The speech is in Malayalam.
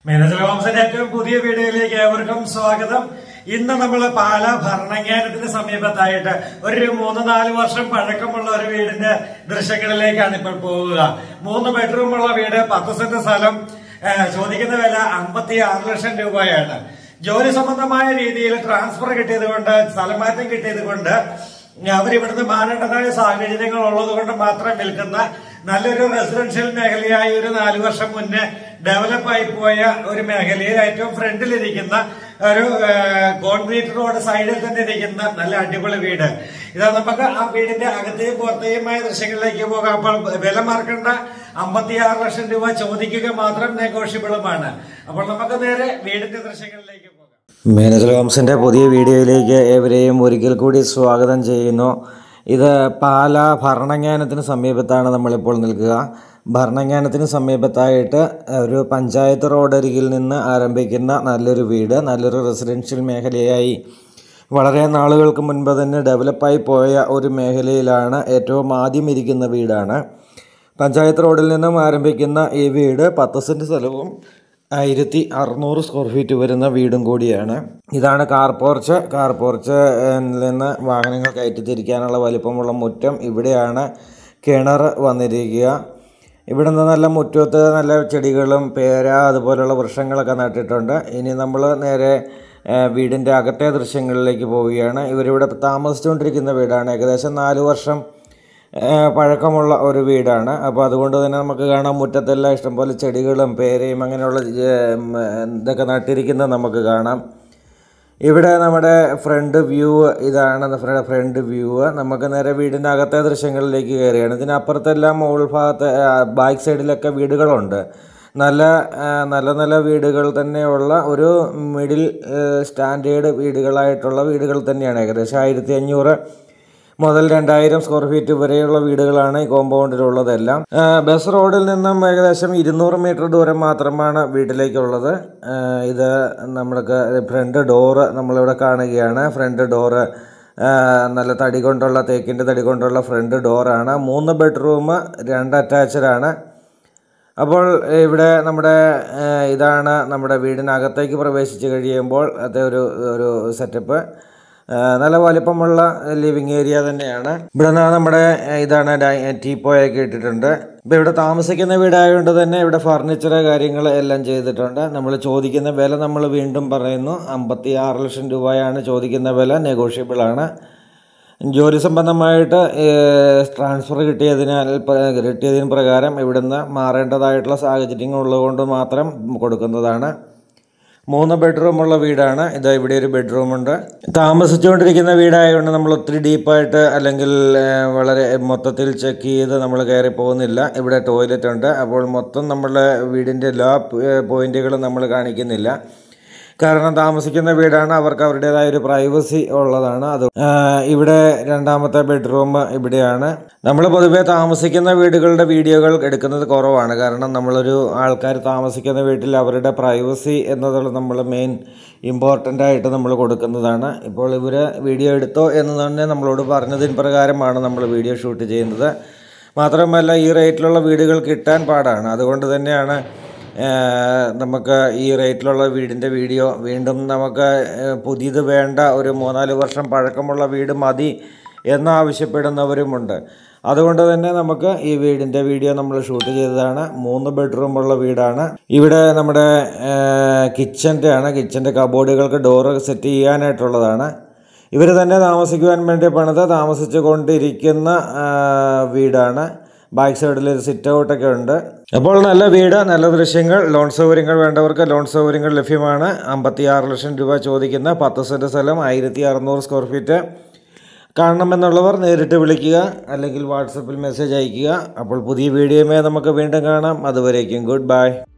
മീനച്ചൽ ഹോംസിന്റെ ഏറ്റവും പുതിയ വീഡിയോയിലേക്ക് ഏവർക്കും സ്വാഗതം ഇന്ന് നമ്മൾ പാല ഭരണങ്ങാനത്തിന് സമീപത്തായിട്ട് ഒരു മൂന്ന് നാല് വർഷം പഴക്കമുള്ള ഒരു വീടിന്റെ ദൃശ്യങ്ങളിലേക്കാണ് ഇപ്പോൾ പോവുക മൂന്ന് ബെഡ്റൂമുള്ള വീട് പത്ത് സെന്റ് സ്ഥലം ഏഹ്, ചോദിക്കുന്ന വില അമ്പത്തി ആറ് ലക്ഷം രൂപയാണ് ജോലി സംബന്ധമായ രീതിയിൽ ട്രാൻസ്ഫർ കിട്ടിയത് കൊണ്ട് സ്ഥലമാറ്റം കിട്ടിയത് കൊണ്ട് അവരിവിടുന്ന് മാറേണ്ടതായ സാഹചര്യങ്ങൾ ഉള്ളത് കൊണ്ട് മാത്രം വിൽക്കുന്ന നല്ലൊരു റെസിഡൻഷ്യൽ മേഖലയായി ഒരു നാലു വർഷം മുന്നേ ഡെവലപ്പായി പോയ ഒരു മേഖലയിൽ ഏറ്റവും ഫ്രണ്ടിലിരിക്കുന്ന ഒരു കോൺക്രീറ്റ് റോഡ് സൈഡിൽ തന്നെ ഇരിക്കുന്ന നല്ല അടിപൊളി വീട് ഇതാ നമുക്ക് ആ വീടിന്റെ അകത്തെയും പുറത്തെയുമായ ദൃശ്യങ്ങളിലേക്ക് പോകാം അപ്പോൾ വില മാർക്കേണ്ട അമ്പത്തിയാറ് ലക്ഷം രൂപ ചോദിക്കുക മാത്രം നെഗോഷ്യബിളുമാണ് അപ്പോൾ നമുക്ക് നേരെ വീടിന്റെ ദൃശ്യങ്ങളിലേക്ക് പോകാം മേനജൽ ഹോംസിൻ്റെ പുതിയ വീഡിയോയിലേക്ക് ഏവരെയും ഒരിക്കൽ കൂടി സ്വാഗതം ചെയ്യുന്നു ഇത് പാല ഭരണങ്ങാനത്തിന് സമീപത്താണ് നമ്മളിപ്പോൾ നിൽക്കുക ഭരണങ്ങാനത്തിന് സമീപത്തായിട്ട് ഒരു പഞ്ചായത്ത് റോഡരികിൽ നിന്ന് ആരംഭിക്കുന്ന നല്ലൊരു വീട് നല്ലൊരു റെസിഡൻഷ്യൽ മേഖലയായി വളരെ നാളുകൾക്ക് മുൻപ് തന്നെ ഡെവലപ്പായി പോയ ഒരു മേഖലയിലാണ് ഏറ്റവും ആദ്യം ഇരിക്കുന്ന വീടാണ് പഞ്ചായത്ത് റോഡിൽ നിന്നും ആരംഭിക്കുന്ന ഈ വീട് പത്ത് സെൻറ്റ് സ്ഥലവും ആയിരത്തി അറുന്നൂറ് സ്ക്വയർ ഫീറ്റ് വരുന്ന വീടും കൂടിയാണ് ഇതാണ് കാർ പോർച്ച് കാർ പോർച്ച് നിന്ന് വാഹനങ്ങൾ കയറ്റി തിരിക്കാനുള്ള വലിപ്പമുള്ള മുറ്റം ഇവിടെയാണ് കിണർ വന്നിരിക്കുക ഇവിടെ നിന്ന് നല്ല മുറ്റത്ത് നല്ല ചെടികളും പേര അതുപോലുള്ള വൃക്ഷങ്ങളൊക്കെ നട്ടിട്ടുണ്ട് ഇനി നമ്മൾ നേരെ ഏഹ്, വീടിൻ്റെ അകത്തെ ദൃശ്യങ്ങളിലേക്ക് പോവുകയാണ് ഇവരിവിടെ താമസിച്ചുകൊണ്ടിരിക്കുന്ന വീടാണ് ഏകദേശം നാല് വർഷം ഏഹ് പഴക്കമുള്ള ഒരു വീടാണ് അപ്പോൾ അതുകൊണ്ട് തന്നെ നമുക്ക് കാണാം മുറ്റത്തെല്ലാം ഇഷ്ടംപോലെ ചെടികളും പേരയും അങ്ങനെയുള്ള ഏഹ്, ഉം, ഇതൊക്കെ നട്ടിരിക്കുന്നത് നമുക്ക് കാണാം ഇവിടെ നമ്മുടെ ഫ്രണ്ട് വ്യൂ ഇതാണ് ഫ്രണ്ട് വ്യൂ നമുക്ക് നേരെ വീടിൻ്റെ അകത്തെ ദൃശ്യങ്ങളിലേക്ക് കയറുകയാണ് ഇതിനപ്പുറത്തെല്ലാം മുകൾ ഭാഗത്ത് ബാക്ക് സൈഡിലൊക്കെ വീടുകളുണ്ട് നല്ല ആ, നല്ല നല്ല വീടുകൾ തന്നെയുള്ള ഒരു മിഡിൽ സ്റ്റാൻഡേർഡ് വീടുകളായിട്ടുള്ള വീടുകൾ തന്നെയാണ് ഏകദേശം ആയിരത്തി അഞ്ഞൂറ് മുതൽ രണ്ടായിരം സ്ക്വയർ ഫീറ്റ് വരെയുള്ള വീടുകളാണ് ഈ കോമ്പൗണ്ടിലുള്ളതെല്ലാം ആ, ബസ് റോഡിൽ നിന്നും ഏകദേശം ഇരുന്നൂറ് മീറ്റർ ദൂരം മാത്രമാണ് വീട്ടിലേക്കുള്ളത് ആ, ഇത് നമ്മൾക്ക് ഫ്രണ്ട് ഡോറ് നമ്മളിവിടെ കാണുകയാണ് ഫ്രണ്ട് ഡോറ് ആ, നല്ല തടി കൊണ്ടുള്ള തേക്കിൻ്റെ തടി കൊണ്ടുള്ള ഫ്രണ്ട് ഡോറാണ് മൂന്ന് ബെഡ്റൂം രണ്ട് അറ്റാച്ച്ഡ് ആണ് അപ്പോൾ ഇവിടെ നമ്മുടെ ഏഹ്, ഇതാണ് നമ്മുടെ വീടിനകത്തേക്ക് പ്രവേശിച്ച് കഴിയുമ്പോൾ അത് ഒരു ഒരു സെറ്റപ്പ് നല്ല വലിപ്പമുള്ള ലിവിങ് ഏരിയ തന്നെയാണ് ഇവിടെ നിന്ന് നമ്മുടെ ഏഹ്, ഇതാണ് ടീപ്പോയൊക്കെ ഇട്ടിട്ടുണ്ട് ഇപ്പോൾ ഇവിടെ താമസിക്കുന്ന വീടായതുകൊണ്ട് തന്നെ ഇവിടെ ഫർണിച്ചർ കാര്യങ്ങൾ എല്ലാം ചെയ്തിട്ടുണ്ട് നമ്മൾ ചോദിക്കുന്ന വില നമ്മൾ വീണ്ടും പറയുന്നു അമ്പത്തി ആറ് ലക്ഷം രൂപയാണ് ചോദിക്കുന്ന വില നെഗോഷ്യബിൾ ആണ് ജോലി സംബന്ധമായിട്ട് ട്രാൻസ്ഫർ കിട്ടിയതിനാൽ പ- കിട്ടിയതിന് പ്രകാരം ഇവിടുന്ന് മാറേണ്ടതായിട്ടുള്ള സാഹചര്യങ്ങൾ ഉള്ളതുകൊണ്ട് മാത്രം കൊടുക്കുന്നതാണ് മൂന്ന് ബെഡ്റൂമുള്ള വീടാണ് ഇത് ഇവിടെ ഒരു ബെഡ്റൂമുണ്ട് താമസിച്ചുകൊണ്ടിരിക്കുന്ന വീടായതുകൊണ്ട് നമ്മൾ ഒത്തിരി ഡീപ്പായിട്ട് അല്ലെങ്കിൽ ഏഹ്, വളരെ മൊത്തത്തിൽ ചെക്ക് ചെയ്ത് നമ്മൾ കയറി പോകുന്നില്ല ഇവിടെ ടോയ്ലറ്റ് ഉണ്ട് അപ്പോൾ മൊത്തം നമ്മളുടെ വീടിൻ്റെ എല്ലാ പോയിന്റുകളും നമ്മൾ കാണിക്കുന്നില്ല കാരണം താമസിക്കുന്ന വീടാണ് അവർക്ക് അവരുടേതായ ഒരു പ്രൈവസി ഉള്ളതാണ് അത് ആ, ഇവിടെ രണ്ടാമത്തെ ബെഡ്റൂം ഇവിടെയാണ് നമ്മൾ പൊതുവെ താമസിക്കുന്ന വീടുകളുടെ വീഡിയോകൾ എടുക്കുന്നത് കുറവാണ് കാരണം നമ്മളൊരു ആൾക്കാർ താമസിക്കുന്ന വീട്ടിൽ അവരുടെ പ്രൈവസി എന്നത് നമ്മൾ മെയിൻ ഇമ്പോർട്ടൻ്റ് ആയിട്ട് നമ്മൾ കൊടുക്കുന്നതാണ് ഇപ്പോൾ ഇവർ വീഡിയോ എടുത്തോ എന്ന് തന്നെ നമ്മളോട് പറഞ്ഞതിന് പ്രകാരമാണ് നമ്മൾ വീഡിയോ ഷൂട്ട് ചെയ്യുന്നത് മാത്രമല്ല ഈ റേറ്റിലുള്ള വീടുകൾ കിട്ടാൻ പാടാണ് അതുകൊണ്ട് തന്നെയാണ് ഏഹ് നമുക്ക് ഈ റേറ്റിലുള്ള വീടിൻ്റെ വീഡിയോ വീണ്ടും നമുക്ക് ഏഹ് പുതിയത് വേണ്ട ഒരു മൂന്നാല് വർഷം പഴക്കമുള്ള വീട് മതി എന്നാവശ്യപ്പെടുന്നവരുമുണ്ട് അതുകൊണ്ട് തന്നെ നമുക്ക് ഈ വീടിൻ്റെ വീഡിയോ നമ്മൾ ഷൂട്ട് ചെയ്തതാണ് മൂന്ന് ബെഡ്റൂമുള്ള വീടാണ് ഇവിടെ നമ്മുടെ കിച്ചൻ്റെ ആണ് കിച്ചൻ്റെ കബോർഡുകൾക്ക് ഡോറ് സെറ്റ് ചെയ്യാനായിട്ടുള്ളതാണ് ഇവർ തന്നെ താമസിക്കുവാൻ വേണ്ടി പണിത് താമസിച്ചു കൊണ്ടിരിക്കുന്ന ആ, വീടാണ് ബാക്ക് സൈഡിൽ ഒരു സിറ്റ് ഔട്ടൊക്കെ ഉണ്ട് അപ്പോൾ നല്ല വീട് നല്ല ദൃശ്യങ്ങൾ ലോൺ സൗകര്യങ്ങൾ വേണ്ടവർക്ക് ലോൺ സൗകര്യങ്ങൾ ലഭ്യമാണ് അമ്പത്തി ആറ് ലക്ഷം രൂപ ചോദിക്കുന്ന പത്ത് സെൻറ്റ് സ്ഥലം ആയിരത്തി അറുന്നൂറ് സ്ക്വയർ ഫീറ്റ് കാണണമെന്നുള്ളവർ നേരിട്ട് വിളിക്കുക അല്ലെങ്കിൽ വാട്സപ്പിൽ മെസ്സേജ് അയയ്ക്കുക അപ്പോൾ പുതിയ വീഡിയോയുമേ നമുക്ക് വീണ്ടും കാണാം അതുവരേക്കും ഗുഡ് ബൈ